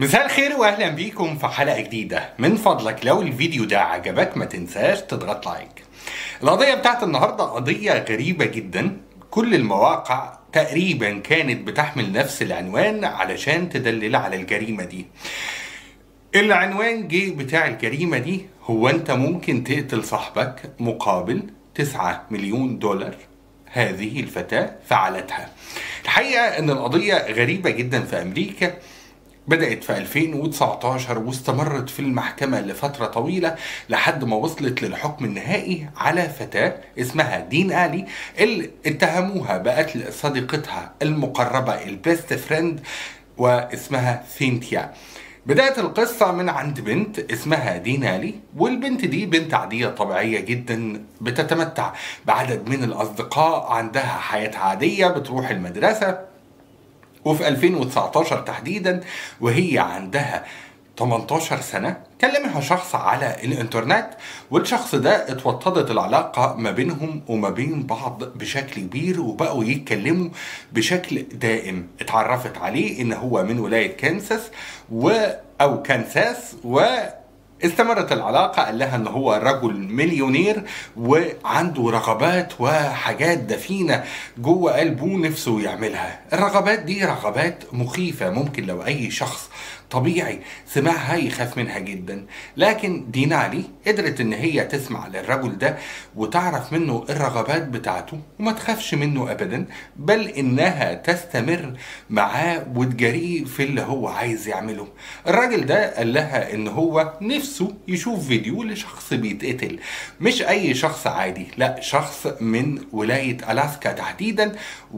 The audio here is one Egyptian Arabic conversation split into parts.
مساء الخير واهلا بيكم في حلقه جديده من فضلك لو الفيديو ده عجبك ما تنساش تضغط لايك القضيه بتاعت النهارده قضيه غريبه جدا كل المواقع تقريبا كانت بتحمل نفس العنوان علشان تدلل على الجريمه دي العنوان جه بتاع الجريمه دي هو انت ممكن تقتل صاحبك مقابل 9 مليون دولار هذه الفتاة فعلتها الحقيقة ان القضية غريبة جدا في امريكا بدأت في 2019 واستمرت في المحكمة لفترة طويلة لحد ما وصلت للحكم النهائي على فتاة اسمها دين آلي اللي اتهموها بقتل صديقتها المقربة البيست فريند واسمها ثينتيا بدأت القصة من عند بنت اسمها دينالي والبنت دي بنت عادية طبيعية جدا بتتمتع بعدد من الأصدقاء عندها حياة عادية بتروح المدرسة وفي 2019 تحديدا وهي عندها 18 سنة كلمها شخص على الانترنت والشخص ده اتوطدت العلاقة ما بينهم وما بين بعض بشكل كبير وبقوا يتكلموا بشكل دائم اتعرفت عليه ان هو من ولاية كانساس و او كانساس و استمرت العلاقة قال لها ان هو رجل مليونير وعنده رغبات وحاجات دفينة جوه قلبه نفسه يعملها الرغبات دي رغبات مخيفة ممكن لو اي شخص طبيعي سمعها يخاف منها جدا لكن دينالي قدرت ان هي تسمع للرجل ده وتعرف منه الرغبات بتاعته وما تخافش منه ابدا بل انها تستمر معاه وتجاريه في اللي هو عايز يعمله الراجل ده قال لها ان هو نفسه يشوف فيديو لشخص بيتقتل مش اي شخص عادي لا شخص من ولاية الاسكا تحديدا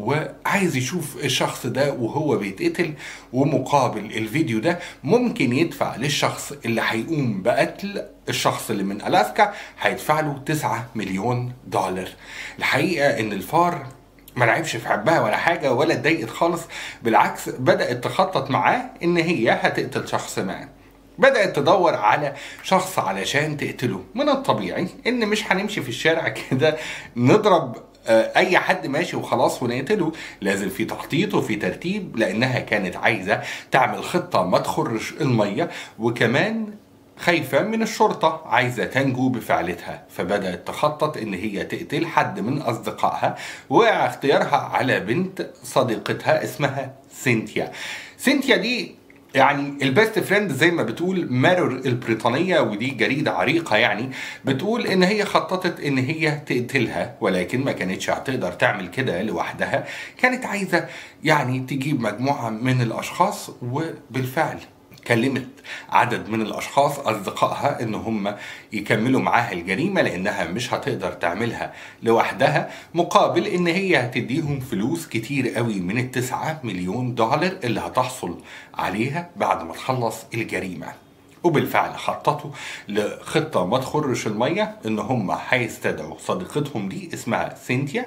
وعايز يشوف الشخص ده وهو بيتقتل ومقابل الفيديو ده ممكن يدفع للشخص اللي هيقوم بقتل الشخص اللي من الاسكا هيدفع له 9 مليون دولار الحقيقه ان الفار ما لعبش في حبها ولا حاجه ولا اتضايقت خالص بالعكس بدات تخطط معاه ان هي هتقتل شخص ما بدأت تدور على شخص علشان تقتله من الطبيعي ان مش هنمشي في الشارع كده نضرب اي حد ماشي وخلاص ونقتله لازم في تخطيط وفي ترتيب لانها كانت عايزه تعمل خطه ما تخرش الميه وكمان خايفة من الشرطة عايزة تنجو بفعلتها فبدأت تخطط إن هي تقتل حد من أصدقائها وقع اختيارها على بنت صديقتها اسمها سينتيا سينتيا دي يعني البيست فريند زي ما بتقول مارور البريطانية ودي جريدة عريقة يعني بتقول ان هي خططت ان هي تقتلها ولكن ما كانتش هتقدر تعمل كده لوحدها كانت عايزة يعني تجيب مجموعة من الاشخاص وبالفعل كلمت عدد من الاشخاص اصدقائها ان هم يكملوا معاها الجريمه لانها مش هتقدر تعملها لوحدها مقابل ان هي هتديهم فلوس كتير قوي من التسعة مليون دولار اللي هتحصل عليها بعد ما تخلص الجريمه وبالفعل خططوا لخطه ما تخرش الميه ان هم هيستدعوا صديقتهم دي اسمها سينتيا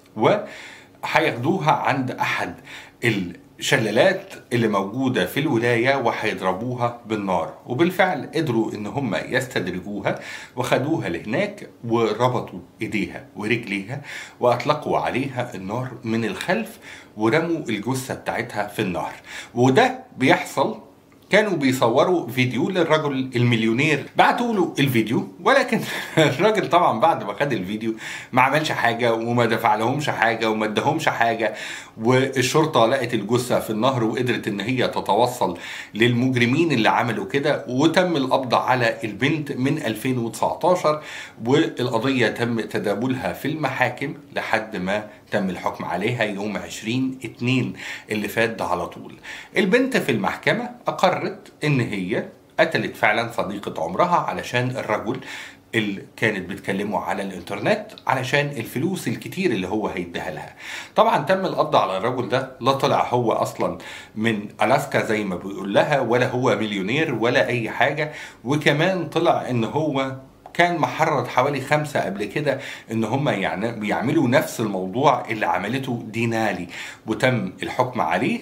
وهياخدوها عند احد الشلالات اللي موجودة في الولاية وهيضربوها بالنار وبالفعل قدروا ان هم يستدرجوها وخدوها لهناك وربطوا ايديها ورجليها واطلقوا عليها النار من الخلف ورموا الجثة بتاعتها في النار وده بيحصل كانوا بيصوروا فيديو للرجل المليونير بعتوا له الفيديو ولكن الراجل طبعا بعد ما خد الفيديو ما عملش حاجه وما دفع لهمش حاجه وما ادهمش حاجه والشرطه لقت الجثه في النهر وقدرت ان هي تتوصل للمجرمين اللي عملوا كده وتم القبض على البنت من 2019 والقضيه تم تداولها في المحاكم لحد ما تم الحكم عليها يوم 20 2 اللي فات ده على طول البنت في المحكمة أقرت إن هي قتلت فعلا صديقة عمرها علشان الرجل اللي كانت بتكلمه على الانترنت علشان الفلوس الكتير اللي هو هيديها لها طبعا تم القبض على الرجل ده لا طلع هو اصلا من الاسكا زي ما بيقول لها ولا هو مليونير ولا اي حاجه وكمان طلع ان هو كان محرض حوالي خمسة قبل كده ان هم يعني يعملوا نفس الموضوع اللي عملته دينالي وتم الحكم عليه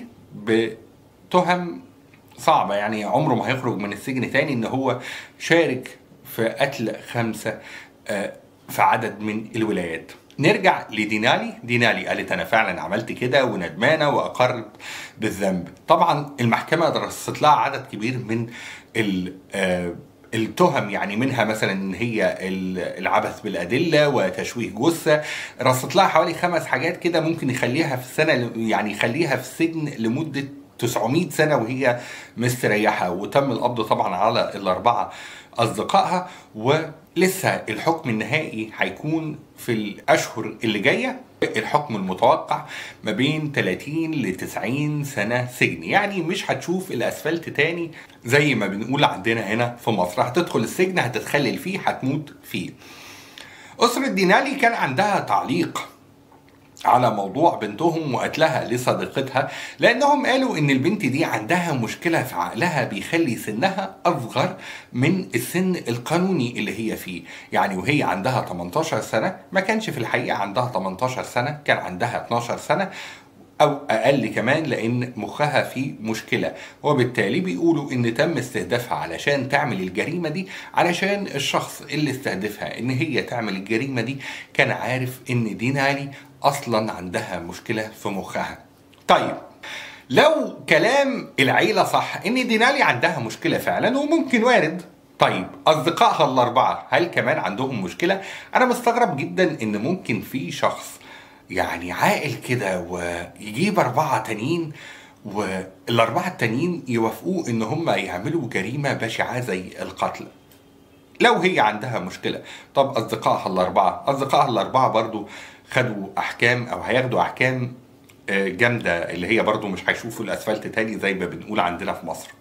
بتهم صعبة يعني عمره ما هيخرج من السجن تاني ان هو شارك في قتل خمسة في عدد من الولايات نرجع لدينالي دينالي قالت انا فعلا عملت كده وندمانه واقرت بالذنب طبعا المحكمه درست لها عدد كبير من ال آه، التهم يعني منها مثلا ان هي ال- العبث بالادله وتشويه جثه رصت لها حوالي خمس حاجات كده ممكن يخليها في السنه يعني يخليها في السجن لمده 900 سنه وهي مستريحه وتم القبض طبعا على الاربعه اصدقائها ولسه الحكم النهائي هيكون في الاشهر اللي جايه الحكم المتوقع ما بين 30 ل 90 سنه سجن يعني مش هتشوف الاسفلت تاني زي ما بنقول عندنا هنا في مصر هتدخل السجن هتتخلل فيه هتموت فيه أسرة دينالي كان عندها تعليق على موضوع بنتهم وقتلها لصديقتها لانهم قالوا ان البنت دي عندها مشكله في عقلها بيخلي سنها اصغر من السن القانوني اللي هي فيه يعني وهي عندها 18 سنه ما كانش في الحقيقه عندها 18 سنه كان عندها 12 سنه او اقل كمان لان مخها فيه مشكله وبالتالي بيقولوا ان تم استهدافها علشان تعمل الجريمه دي علشان الشخص اللي استهدفها ان هي تعمل الجريمه دي كان عارف ان دينالي اصلا عندها مشكله في مخها طيب لو كلام العيله صح ان دينالي عندها مشكله فعلا وممكن وارد طيب اصدقائها الاربعه هل كمان عندهم مشكله انا مستغرب جدا ان ممكن في شخص يعني عاقل كده ويجيب أربعة تانيين والأربعة التانيين يوافقوه إن هم يعملوا جريمة بشعة زي القتل لو هي عندها مشكلة طب أصدقائها الأربعة أصدقائها الأربعة برضو خدوا أحكام أو هياخدوا أحكام آه، جامدة اللي هي برضو مش هيشوفوا الأسفلت تاني زي ما بنقول عندنا في مصر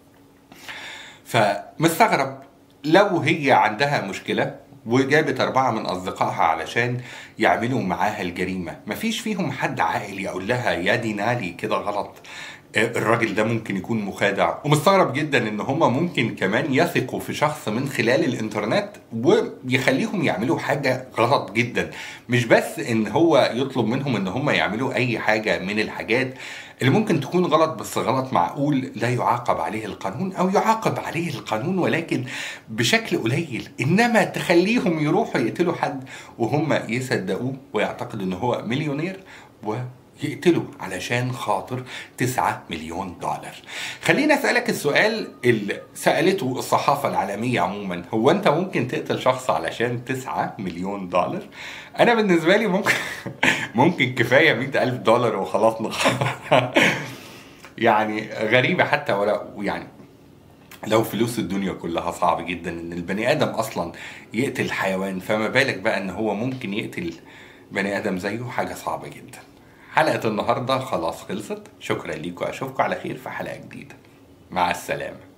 فمستغرب لو هي عندها مشكلة وجابت أربعة من أصدقائها علشان يعملوا معاها الجريمة مفيش فيهم حد عاقل يقول لها يا دينالي كده غلط آه، الراجل ده ممكن يكون مخادع ومستغرب جدا ان هم ممكن كمان يثقوا في شخص من خلال الانترنت ويخليهم يعملوا حاجة غلط جدا مش بس ان هو يطلب منهم ان هم يعملوا اي حاجة من الحاجات اللي ممكن تكون غلط بس غلط معقول لا يعاقب عليه القانون او يعاقب عليه القانون ولكن بشكل قليل انما تخليهم يروحوا يقتلوا حد وهم يصدقوه ويعتقدوا ان هو مليونير ويقتلوا علشان خاطر 9 مليون دولار خليني اسالك السؤال اللي سالته الصحافه العالميه عموما هو انت ممكن تقتل شخص علشان 9 مليون دولار انا بالنسبه لي ممكن ممكن كفايه 100 الف دولار وخلاص نخلص يعني غريبه حتى ولا يعني لو فلوس الدنيا كلها صعب جدا ان البني ادم اصلا يقتل حيوان فما بالك بقى ان هو ممكن يقتل بني ادم زيه حاجه صعبه جدا حلقه النهارده خلاص خلصت شكرا ليكم اشوفكم على خير في حلقه جديده مع السلامه